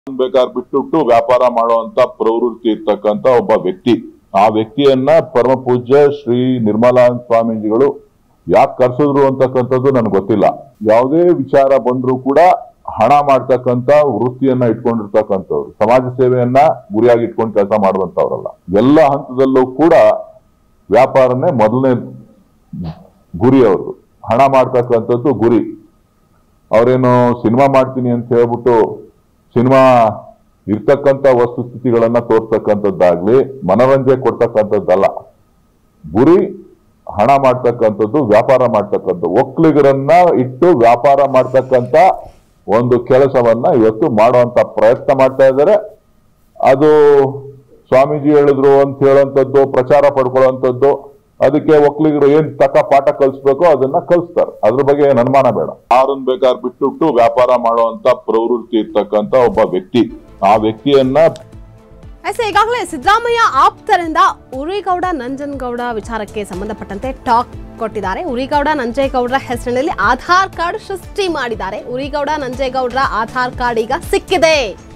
ಬೇಕಾದ್ರೆ ಬಿಟ್ಟುಬಿಟ್ಟು ವ್ಯಾಪಾರ ಮಾಡುವಂತ ಪ್ರವೃತ್ತಿ ಇರ್ತಕ್ಕಂತ ಒಬ್ಬ ವ್ಯಕ್ತಿ ಆ ವ್ಯಕ್ತಿಯನ್ನ ಪರಮ ಪೂಜ್ಯ ಶ್ರೀ ನಿರ್ಮಲಾನಂದ ಸ್ವಾಮೀಜಿಗಳು ಯಾಕೆ ಕರ್ಸಿದ್ರು ಅಂತಕ್ಕಂಥದ್ದು ನನ್ಗೆ ಗೊತ್ತಿಲ್ಲ ಯಾವುದೇ ವಿಚಾರ ಬಂದ್ರೂ ಕೂಡ ಹಣ ಮಾಡ್ತಕ್ಕಂತ ವೃತ್ತಿಯನ್ನ ಇಟ್ಕೊಂಡಿರ್ತಕ್ಕಂಥವ್ರು ಸಮಾಜ ಸೇವೆಯನ್ನ ಗುರಿಯಾಗಿ ಇಟ್ಕೊಂಡು ಕೆಲಸ ಮಾಡುವಂತವ್ರಲ್ಲ ಎಲ್ಲ ಹಂತದಲ್ಲೂ ಕೂಡ ವ್ಯಾಪಾರನೇ ಮೊದಲನೇ ಗುರಿ ಅವ್ರದ್ದು ಹಣ ಮಾಡ್ತಕ್ಕಂಥದ್ದು ಗುರಿ ಅವರೇನು ಸಿನಿಮಾ ಮಾಡ್ತೀನಿ ಅಂತ ಹೇಳ್ಬಿಟ್ಟು ಸಿನಿಮಾ ಇರ್ತಕ್ಕಂಥ ವಸ್ತುಸ್ಥಿತಿಗಳನ್ನ ತೋರ್ತಕ್ಕಂಥದ್ದಾಗ್ಲಿ ಮನೋರಂಜನೆ ಕೊಡ್ತಕ್ಕಂಥದ್ದಲ್ಲ ಗುರಿ ಹಣ ಮಾಡ್ತಕ್ಕಂಥದ್ದು ವ್ಯಾಪಾರ ಮಾಡ್ತಕ್ಕಂಥ ಒಕ್ಕಲಿಗರನ್ನ ಇಟ್ಟು ವ್ಯಾಪಾರ ಮಾಡ್ತಕ್ಕಂಥ ಒಂದು ಕೆಲಸವನ್ನ ಇವತ್ತು ಮಾಡುವಂತ ಪ್ರಯತ್ನ ಮಾಡ್ತಾ ಇದ್ದಾರೆ ಅದು ಸ್ವಾಮೀಜಿ ಹೇಳಿದ್ರು ಅಂತ ಹೇಳುವಂಥದ್ದು ಪ್ರಚಾರ ಪಡ್ಕೊಳ್ಳುವಂಥದ್ದು ಅದಕ್ಕೆ ಒಕ್ಕಲಿಗರು ಏನ್ ತಕ್ಕ ಪಾಠ ಕಲಿಸ್ಬೇಕೋ ಅದನ್ನ ಕಲಿಸ್ತಾರೆ ಅದ್ರ ಬಗ್ಗೆ ಏನ್ ಅನುಮಾನ ಬೇಡ ಯಾರನ್ನ ಬೇಕಾದ್ರೆ ಬಿಟ್ಟುಬಿಟ್ಟು ವ್ಯಾಪಾರ ಮಾಡುವಂತ ಪ್ರವೃತ್ತಿ ಇರ್ತಕ್ಕಂತ ಒಬ್ಬ ವ್ಯಕ್ತಿ ಆ ವ್ಯಕ್ತಿಯನ್ನ ಎಸ್ ಈಗಾಗಲೇ ಸಿದ್ದರಾಮಯ್ಯ ಆಪ್ತರಿಂದ ಉರಿಗೌಡ ನಂಜನಗೌಡ ವಿಚಾರಕ್ಕೆ ಸಂಬಂಧಪಟ್ಟಂತೆ ಟಾಕ್ ಕೊಟ್ಟಿದ್ದಾರೆ ಉರಿಗೌಡ ನಂಜೇಗೌಡರ ಹೆಸರಿನಲ್ಲಿ ಆಧಾರ್ ಕಾರ್ಡ್ ಸೃಷ್ಟಿ ಮಾಡಿದ್ದಾರೆ ಉರಿಗೌಡ ನಂಜೇಗೌಡರ ಆಧಾರ್ ಕಾರ್ಡ್ ಈಗ ಸಿಕ್ಕಿದೆ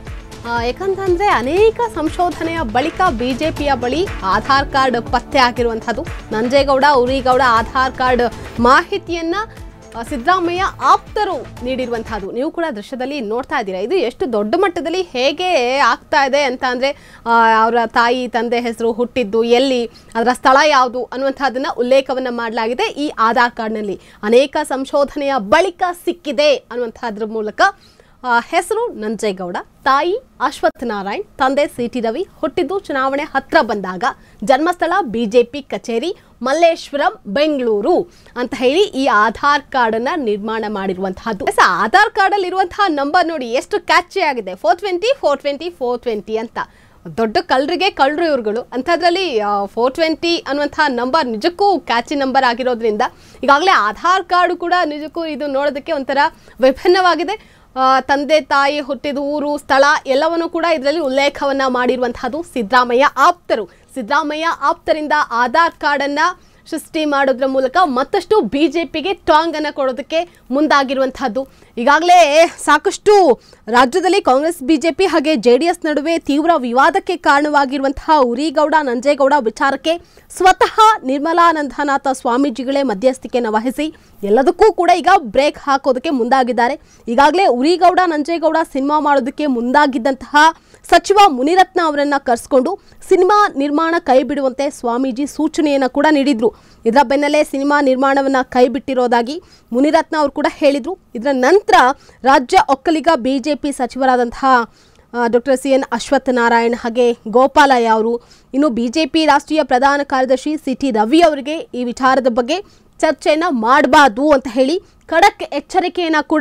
ಆ, ಯಾಕಂತಂದ್ರೆ ಅನೇಕ ಸಂಶೋಧನೆಯ ಬಳಿಕ ಬಿಜೆಪಿಯ ಬಳಿ ಆಧಾರ್ ಕಾರ್ಡ್ ಪತ್ತೆ ಆಗಿರುವಂತಹದ್ದು ನಂಜೇಗೌಡ ಉರಿಗೌಡ ಆಧಾರ್ ಕಾರ್ಡ್ ಮಾಹಿತಿಯನ್ನ ಆ, ಸಿದ್ದರಾಮಯ್ಯ ಆಪ್ತರು ನೀಡಿರುವಂತಹದ್ದು ನೀವು ಕೂಡ ದೃಶ್ಯದಲ್ಲಿ ನೋಡ್ತಾ ಇದ್ದೀರಾ ಇದು ಎಷ್ಟು ದೊಡ್ಡ ಮಟ್ಟದಲ್ಲಿ ಹೇಗೆ ಆಗ್ತಾ ಇದೆ ಅಂತ ಅಂದ್ರೆ ಆ, ಅವರ ತಾಯಿ ತಂದೆ ಹೆಸರು ಹುಟ್ಟಿದ್ದು ಎಲ್ಲಿ ಅದರ ಸ್ಥಳ ಯಾವುದು ಅನ್ನುವಂಥದ್ದನ್ನ ಉಲ್ಲೇಖವನ್ನ ಮಾಡಲಾಗಿದೆ ಈ ಆಧಾರ್ ಕಾರ್ಡ್ನಲ್ಲಿ ಅನೇಕ ಸಂಶೋಧನೆಯ ಬಳಿಕ ಸಿಕ್ಕಿದೆ ಅನ್ನುವಂಥದ್ರ ಮೂಲಕ ಆ, ಹೆಸರು ನಂಜೇಗೌಡ ತಾಯಿ ಅಶ್ವಥ್ ನಾರಾಯಣ್ ತಂದೆ ಸಿ ಟಿ ರವಿ ಹುಟ್ಟಿದ್ದು ಚುನಾವಣೆ ಹತ್ರ ಬಂದಾಗ ಜನ್ಮಸ್ಥಳ ಬಿಜೆಪಿ ಕಚೇರಿ ಮಲ್ಲೇಶ್ವರಂ ಬೆಂಗಳೂರು ಅಂತ ಹೇಳಿ ಈ ಆಧಾರ್ ಕಾರ್ಡ್ ಅನ್ನ ನಿರ್ಮಾಣ ಮಾಡಿರುವಂತಹದ್ದು ಎಸ್, ಆಧಾರ್ ಕಾರ್ಡ್ ಅಲ್ಲಿ ಇರುವಂತಹ ನಂಬರ್ ನೋಡಿ ಎಷ್ಟು ಕ್ಯಾಚಿ ಆಗಿದೆ four twenty four twenty four twenty ಅಂತ ದೊಡ್ಡ ಕಳ್ಳರಿಗೆ ಕಳ್ಳರು ಇವ್ರುಗಳು ಅಂಥದ್ರಲ್ಲಿ ಫೋರ್ ಟ್ವೆಂಟಿ ಅನ್ನುವಂತಹ ನಂಬರ್ ನಿಜಕ್ಕೂ ಕ್ಯಾಚಿ ನಂಬರ್ ಆಗಿರೋದ್ರಿಂದ ಈಗಾಗಲೇ ಆಧಾರ್ ಕಾರ್ಡ್ ಕೂಡ ನಿಜಕ್ಕೂ ಇದು ನೋಡೋದಕ್ಕೆ ಒಂಥರ ವಿಭಿನ್ನವಾಗಿದೆ ಆ, ತಂದೆ ತಾಯಿ ಹುಟ್ಟಿದ ಊರು ಸ್ಥಳ ಎಲ್ಲವನ್ನು ಕೂಡ ಇದರಲ್ಲಿ ಉಲ್ಲೇಖವನ್ನ ಮಾಡಿರುವಂತಹದ್ದು ಸಿದ್ದರಾಮಯ್ಯ ಆಪ್ತರು ಸಿದ್ದರಾಮಯ್ಯ ಆಪ್ತರಿಂದ ಆಧಾರ್ ಕಾರ್ಡನ್ನ ಸೃಷ್ಟಿ ಮಾಡೋದ್ರ ಮೂಲಕ ಮತ್ತಷ್ಟು ಬಿಜೆಪಿಗೆ ಟಾಂಗ್ ಅನ್ನ ಕೊಡೋದಕ್ಕೆ ಮುಂದಾಗಿರುವಂತಹದ್ದು ಈಗಾಗಲೇ ಸಾಕಷ್ಟು ರಾಜ್ಯದಲ್ಲಿ ಕಾಂಗ್ರೆಸ್ ಬಿಜೆಪಿ ಹಾಗೆ ಜೆ ಡಿ ಎಸ್ ನಡುವೆ ತೀವ್ರ ವಿವಾದಕ್ಕೆ ಕಾರಣವಾಗಿರುವಂತಹ ಉರಿಗೌಡ ನಂಜೇಗೌಡ ವಿಚಾರಕ್ಕೆ ಸ್ವತಃ ನಿರ್ಮಲಾನಂದನಾಥ ಸ್ವಾಮೀಜಿಗಳೇ ಮಧ್ಯಸ್ಥಿಕೆಯನ್ನು ವಹಿಸಿ ಎಲ್ಲದಕ್ಕೂ ಕೂಡ ಈಗ ಬ್ರೇಕ್ ಹಾಕೋದಕ್ಕೆ ಮುಂದಾಗಿದ್ದಾರೆ ಈಗಾಗಲೇ ಉರಿಗೌಡ ನಂಜೇಗೌಡ ಸಿನಿಮಾ ಮಾಡೋದಕ್ಕೆ ಮುಂದಾಗಿದ್ದಂತಹ ಸಚಿವ ಮುನಿರತ್ನ ಅವರನ್ನ ಕರೆಸ್ಕೊಂಡು ಸಿನಿಮಾ ನಿರ್ಮಾಣ ಕೈ ಬಿಡುವಂತೆ ಸ್ವಾಮೀಜಿ ಸೂಚನೆಯನ್ನ ಕೂಡ ನೀಡಿದ್ರು ಇದರ ಬೆನ್ನಲ್ಲೇ ಸಿನಿಮಾ ನಿರ್ಮಾಣವನ್ನ ಕೈ ಬಿಟ್ಟಿರೋದಾಗಿ ಮುನಿರತ್ನ ಅವರು ಕೂಡ ಹೇಳಿದ್ರು ಇದರ ನಂತರ ರಾಜ್ಯ ಒಕ್ಕಲಿಗ ಬಿಜೆಪಿ ಸಚಿವರಾದಂತಹ doctor C N Ashwath Narayan ಹಾಗೆ ಗೋಪಾಲಯ್ಯ ಅವರು ಇನ್ನು ಬಿಜೆಪಿ ರಾಷ್ಟ್ರೀಯ ಪ್ರಧಾನ ಕಾರ್ಯದರ್ಶಿ ಸಿ ಟಿ ರವಿ ಅವರಿಗೆ ಈ ವಿಚಾರದ ಬಗ್ಗೆ ಚರ್ಚೆಯನ್ನ ಮಾಡಬಾರ್ದು ಅಂತ ಹೇಳಿ ಖಡಕ್ ಎಚ್ಚರಿಕೆಯನ್ನ ಕೂಡ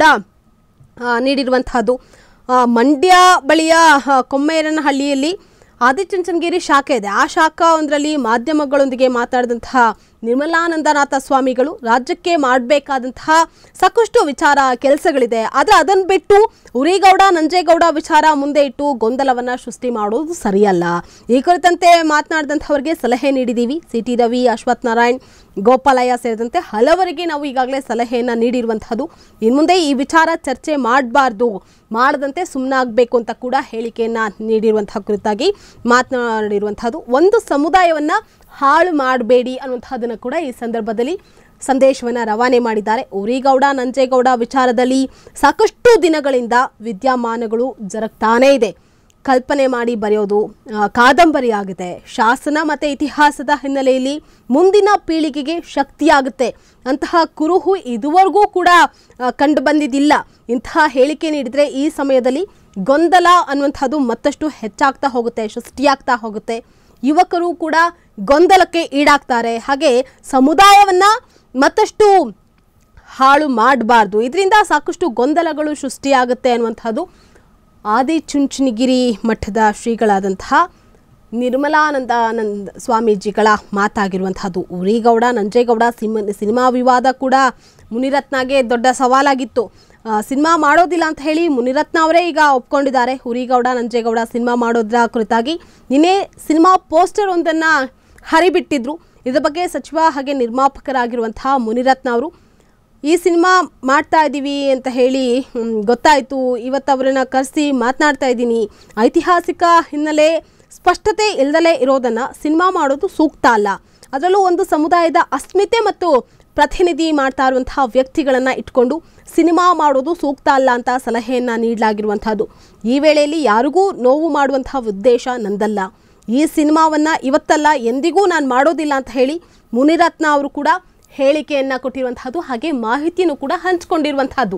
ಆ, ನೀಡಿರುವಂತಹದ್ದು ಆ, ಮಂಡ್ಯ ಬಳಿಯ ಆ, ಕೊಮ್ಮೇರನಹಳ್ಳಿಯಲ್ಲಿ ಆದಿಚುಂಚನಗಿರಿ ಶಾಖೆ ಇದೆ ಆ ಶಾಖಾ ಒಂದರಲ್ಲಿ ಮಾಧ್ಯಮಗಳೊಂದಿಗೆ ಮಾತಾಡಿದಂತಹ ನಿರ್ಮಲಾನಂದನಾಥ ಸ್ವಾಮಿಗಳು ರಾಜ್ಯಕ್ಕೆ ಮಾಡಬೇಕಾದಂತಹ ಸಾಕಷ್ಟು ವಿಚಾರ ಕೆಲಸಗಳಿದೆ ಆದರೆ ಅದನ್ನು ಬಿಟ್ಟು ಉರಿಗೌಡ ನಂಜೇಗೌಡ ವಿಚಾರ ಮುಂದೆ ಇಟ್ಟು ಗೊಂದಲವನ್ನ ಸೃಷ್ಟಿ ಮಾಡೋದು ಸರಿಯಲ್ಲ ಈ ಕುರಿತಂತೆ ಮಾತನಾಡಿದಂಥವರಿಗೆ ಸಲಹೆ ನೀಡಿದ್ದೀವಿ ಸಿ ಟಿ ರವಿ ಅಶ್ವಥ್ ನಾರಾಯಣ್ ಗೋಪಾಲಯ್ಯ ಸೇರಿದಂತೆ ಹಲವರಿಗೆ ನಾವು ಈಗಾಗಲೇ ಸಲಹೆಯನ್ನು ನೀಡಿರುವಂತಹದ್ದು ಇನ್ನು ಮುಂದೆ ಈ ವಿಚಾರ ಚರ್ಚೆ ಮಾಡಬಾರ್ದು ಮಾಡದಂತೆ ಸುಮ್ಮನಾಗಬೇಕು ಅಂತ ಕೂಡ ಹೇಳಿಕೆಯನ್ನ ನೀಡಿರುವಂತಹ ಕುರಿತಾಗಿ ಮಾತನಾಡಿರುವಂತಹದ್ದು ಒಂದು ಸಮುದಾಯವನ್ನ ಹಾಳು ಮಾಡಬೇಡಿ ಅನ್ನುವಂಥದ್ದನ್ನು ಕೂಡ ಈ ಸಂದರ್ಭದಲ್ಲಿ ಸಂದೇಶವನ್ನು ರವಾನೆ ಮಾಡಿದ್ದಾರೆ ಉರಿಗೌಡ ನಂಜೇಗೌಡ ವಿಚಾರದಲ್ಲಿ ಸಾಕಷ್ಟು ದಿನಗಳಿಂದ ವಿದ್ಯಮಾನಗಳು ಜರುಗ್ತಾನೇ ಇದೆ ಕಲ್ಪನೆ ಮಾಡಿ ಬರೆಯೋದು ಆ, ಕಾದಂಬರಿ ಆಗುತ್ತೆ ಶಾಸನ ಮತ್ತು ಇತಿಹಾಸದ ಹಿನ್ನೆಲೆಯಲ್ಲಿ ಮುಂದಿನ ಪೀಳಿಗೆಗೆ ಶಕ್ತಿಯಾಗುತ್ತೆ ಅಂತಹ ಕುರುಹು ಇದುವರೆಗೂ ಕೂಡ ಆ, ಕಂಡು ಬಂದಿದ್ದಿಲ್ಲ ಇಂತಹ ಹೇಳಿಕೆ ನೀಡಿದರೆ ಈ ಸಮಯದಲ್ಲಿ ಗೊಂದಲ ಅನ್ನುವಂಥದ್ದು ಮತ್ತಷ್ಟು ಹೆಚ್ಚಾಗ್ತಾ ಹೋಗುತ್ತೆ ಸೃಷ್ಟಿಯಾಗ್ತಾ ಹೋಗುತ್ತೆ ಯುವಕರು ಕೂಡ ಗೊಂದಲಕ್ಕೆ ಈಡಾಗ್ತಾರೆ ಹಾಗೆ ಸಮುದಾಯವನ್ನ ಮತ್ತಷ್ಟು ಹಾಳು ಮಾಡಬಾರ್ದು ಇದರಿಂದ ಸಾಕಷ್ಟು ಗೊಂದಲಗಳು ಸೃಷ್ಟಿಯಾಗುತ್ತೆ ಅನ್ನುವಂಥದ್ದು ಆದಿಚುಂಚನಗಿರಿ ಮಠದ ಶ್ರೀಗಳಾದಂತಹ ನಿರ್ಮಲಾನಂದಾನಂದ ಸ್ವಾಮೀಜಿಗಳ ಮಾತಾಗಿರುವಂತಹದ್ದು ಉರಿಗೌಡ ನಂಜೇಗೌಡ ಸಿಮ್ ಸಿನಿಮಾ ವಿವಾದ ಕೂಡ ಮುನಿರತ್ನಗೆ ದೊಡ್ಡ ಸವಾಲಾಗಿತ್ತು ಆ, ಸಿನಿಮಾ ಮಾಡೋದಿಲ್ಲ ಅಂತ ಹೇಳಿ ಮುನಿರತ್ನ ಅವರೇ ಈಗ ಒಪ್ಕೊಂಡಿದ್ದಾರೆ ಉರಿಗೌಡ ನಂಜೇಗೌಡ ಸಿನಿಮಾ ಮಾಡೋದ್ರ ಕುರಿತಾಗಿ ನಿನ್ನೆ ಸಿನಿಮಾ ಪೋಸ್ಟರ್ ಒಂದನ್ನು ಹರಿಬಿಟ್ಟಿದ್ರು ಇದ್ರ ಬಗ್ಗೆ ಸಚಿವ ಹಾಗೆ ನಿರ್ಮಾಪಕರಾಗಿರುವಂತಹ ಮುನಿರತ್ನ ಅವರು ಈ ಸಿನಿಮಾ ಮಾಡ್ತಾ ಇದ್ದೀವಿ ಅಂತ ಹೇಳಿ ಹ್ಮ್, ಗೊತ್ತಾಯಿತು ಇವತ್ತು ಅವರನ್ನ ಕರೆಸಿ ಮಾತನಾಡ್ತಾ ಇದ್ದೀನಿ ಐತಿಹಾಸಿಕ ಹಿನ್ನೆಲೆ ಸ್ಪಷ್ಟತೆ ಇಲ್ದಲೇ ಇರೋದನ್ನು ಸಿನಿಮಾ ಮಾಡೋದು ಸೂಕ್ತ ಅಲ್ಲ ಅದರಲ್ಲೂ ಒಂದು ಸಮುದಾಯದ ಅಸ್ಮಿತೆ ಮತ್ತು ಪ್ರತಿನಿಧಿ ಮಾಡ್ತಾ ಇರುವಂತಹ ವ್ಯಕ್ತಿಗಳನ್ನು ಇಟ್ಕೊಂಡು ಸಿನಿಮಾ ಮಾಡೋದು ಸೂಕ್ತ ಅಲ್ಲ ಅಂತ ಸಲಹೆಯನ್ನು ನೀಡಲಾಗಿರುವಂಥದ್ದು ಈ ವೇಳೆಯಲ್ಲಿ ಯಾರಿಗೂ ನೋವು ಮಾಡುವಂತಹ ಉದ್ದೇಶ ನಂದಲ್ಲ ಈ ಸಿನಿಮಾವನ್ನು ಇವತ್ತಲ್ಲ ಎಂದಿಗೂ ನಾನು ಮಾಡೋದಿಲ್ಲ ಅಂತ ಹೇಳಿ ಮುನಿರತ್ನ ಅವರು ಕೂಡ ಹೇಳಿಕೆಯನ್ನು ಕೊಟ್ಟಿರುವಂತಹದ್ದು ಹಾಗೆ ಮಾಹಿತಿಯನ್ನು ಕೂಡ ಹಂಚಿಕೊಂಡಿರುವಂತಹದ್ದು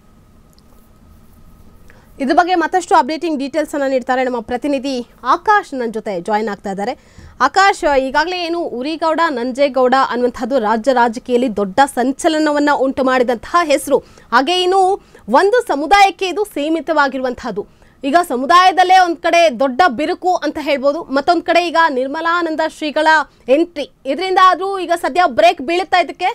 ಇದ್ರ ಬಗ್ಗೆ ಮತ್ತಷ್ಟು ಅಪ್ಡೇಟಿಂಗ್ ಡೀಟೇಲ್ಸ್ ಅನ್ನ ನೀಡ್ತಾರೆ ನಮ್ಮ ಪ್ರತಿನಿಧಿ ಆಕಾಶ್ ನನ್ನ ಜೊತೆ ಜಾಯ್ನ್ ಆಗ್ತಾ ಇದ್ದಾರೆ ಆಕಾಶ್ ಈಗಾಗಲೇ ಏನು ಉರಿಗೌಡ ನಂಜೇಗೌಡ ಅನ್ನುವಂಥದ್ದು ರಾಜ್ಯ ರಾಜಕೀಯದಲ್ಲಿ ದೊಡ್ಡ ಸಂಚಲನವನ್ನ ಉಂಟು ಮಾಡಿದಂತಹ ಹೆಸರು ಹಾಗೆ ಇನ್ನು ಒಂದು ಸಮುದಾಯಕ್ಕೆ ಇದು ಸೀಮಿತವಾಗಿರುವಂತಹದ್ದು ಈಗ ಸಮುದಾಯದಲ್ಲೇ ಒಂದ್ ಕಡೆ ದೊಡ್ಡ ಬಿರುಕು ಅಂತ ಹೇಳ್ಬೋದು ಮತ್ತೊಂದ್ ಕಡೆ ಈಗ ನಿರ್ಮಲಾನಂದ ಶ್ರೀಗಳ ಎಂಟ್ರಿ ಇದರಿಂದ ಆದ್ರೂ ಈಗ ಸದ್ಯ ಬ್ರೇಕ್ ಬೀಳುತ್ತಾ ಇದಕ್ಕೆ